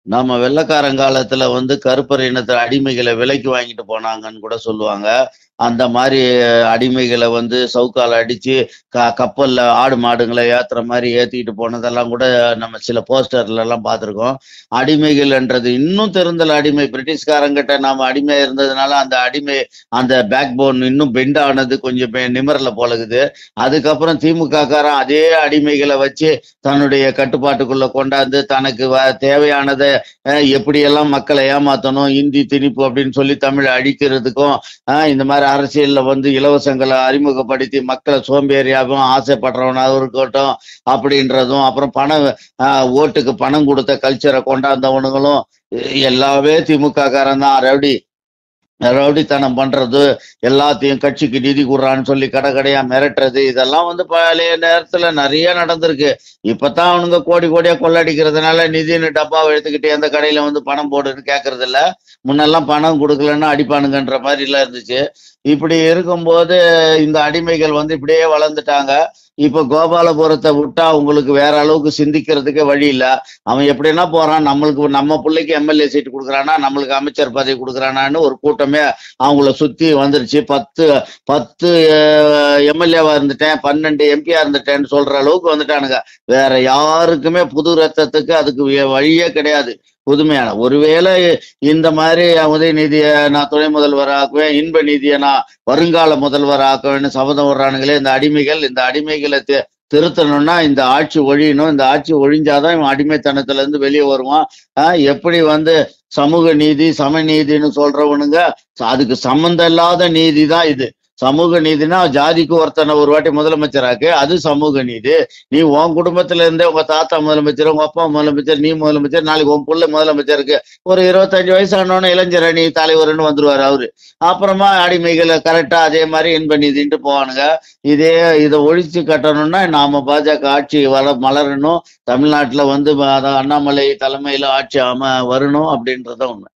நம்ம வெள்ளைக்காரங்காலத்துல வந்து கருப்பர் இனத்தை அடிமைகளை விலைக்கு வாங்கிட்டு போனாங்கன்னு கூட சொல்லுவாங்க அந்த மாதிரி அடிமைகளை வந்து சவுக்கால அடிச்சு க கப்பல்ல ஆடு மாடுங்களை ஏத்துற மாதிரி ஏத்திட்டு போனதெல்லாம் கூட நம்ம சில போஸ்டர்ல எல்லாம் பார்த்திருக்கோம் அடிமைகள்ன்றது இன்னும் தெரிந்தல அடிமை பிரிட்டிஷ்காரங்கிட்ட நாம அடிமை இருந்ததுனால அந்த அடிமை அந்த பேக் போன் இன்னும் பெண்ட் ஆனது கொஞ்சம் பெ- நிமிரல போலகுது அதுக்கப்புறம் திமுக காரன் அதே அடிமைகளை வச்சு தன்னுடைய கட்டுப்பாட்டுக்குள்ள கொண்டாந்து தனக்கு வ- தேவையானதை அஹ், எப்படியெல்லாம் மக்களை ஏமாத்தணும் இந்தி திணிப்பு அப்படின்னு சொல்லி தமிழை அழிக்கிறதுக்கும் ஆஹ் இந்த மாதிரி அரசியல்ல வந்து இலவசங்களை அறிமுகப்படுத்தி மக்களை சோம்பேறியாகவும் ஆசைப்படுறவனாகவும் இருக்கட்டும் அப்படின்றதும் அப்புறம் பணம் ஆஹ் ஓட்டுக்கு பணம் கொடுத்த கல்ச்சரை கொண்டாந்தவனுங்களும் எல்லாமே திமுக காரன் தான் ரவுடி ரவுடித்தனம் பண்றது எல்லாத்தையும் கட்சிக்கு நிதி கொடுறான்னு சொல்லி கடை கடையா மிரட்டுறது இதெல்லாம் வந்து பழைய நேரத்துல நிறைய நடந்திருக்கு இப்பதான் அவனுங்க கோடி கோடியா கொள்ளடிக்கிறதுனால நிதின்னு டப்பாவை எடுத்துக்கிட்டு எந்த கடையில வந்து பணம் போடுன்னு கேட்கறது இல்ல முன்னெல்லாம் பணம் கொடுக்கலன்னா அடிப்பானுங்கன்ற மாதிரி எல்லாம் இருந்துச்சு இப்படி இருக்கும்போது இந்த அடிமைகள் வந்து இப்படியே வளர்ந்துட்டாங்க இப்ப கோபாலபுரத்தை விட்டா உங்களுக்கு வேற அளவுக்கு சிந்திக்கிறதுக்கே வழி இல்ல அவன் எப்படின்னா போறான் நம்மளுக்கு நம்ம பிள்ளைக்கு எம்எல்ஏ சீட் கொடுக்குறானா நம்மளுக்கு அமைச்சர் பதவி கொடுக்குறானான்னு ஒரு கூட்டமே அவங்கள சுத்தி வந்துருச்சு பத்து பத்து எம்எல்ஏவா இருந்துட்டேன் பன்னெண்டு எம்பியா இருந்துட்டேன்னு சொல்ற அளவுக்கு வந்துட்டானுங்க வேற யாருக்குமே புது ரத்தத்துக்கு அதுக்கு வே- வழியே கிடையாது புதுமையான ஒருவேளை இந்த மாதிரி உதயநிதியை நான் துணை முதல்வர் ஆக்குவேன் இன்ப நிதியை நான் வருங்கால முதல்வர் ஆக்குவேன்னு சபதம் விடுறானுங்களே இந்த அடிமைகள் இந்த அடிமைகளை தி- திருத்தணும்னா இந்த ஆட்சி ஒழியணும் இந்த ஆட்சி ஒழிஞ்சாதான் இவன் அடிமைத்தனத்துல இருந்து வெளியே வருவான் ஆஹ் எப்படி வந்து சமூக நீதி சமநீதின்னு சொல்றவனுங்க அதுக்கு சம்மந்தம் இல்லாத நீதி தான் இது சமூக நீதினா ஜாதிக்கு ஒருத்தனை ஒரு வாட்டி முதலமைச்சராக்கு அது சமூக நீதி நீ உன் குடும்பத்துல இருந்தே உங்க தாத்தா முதலமைச்சர் உங்க அப்பா முதலமைச்சர் நீ முதலமைச்சர் நாளைக்கு உன் புள்ள முதலமைச்சருக்கு ஒரு இருபத்தஞ்சு வயசானவன இளைஞர் அணி தலைவர்னு வந்துருவாரு அவரு அப்புறமா அடிமைகளை கரெக்டா அதே மாதிரி இன்ப நீதின்ட்டு போவானுங்க இதே இதை ஒழிச்சு கட்டணும்னா நாம பாஜக ஆட்சி வள மலரணும் தமிழ்நாட்டுல வந்து அதான் அண்ணாமலை தலைமையில ஆட்சி அம வரணும் அப்படின்றத உண்மை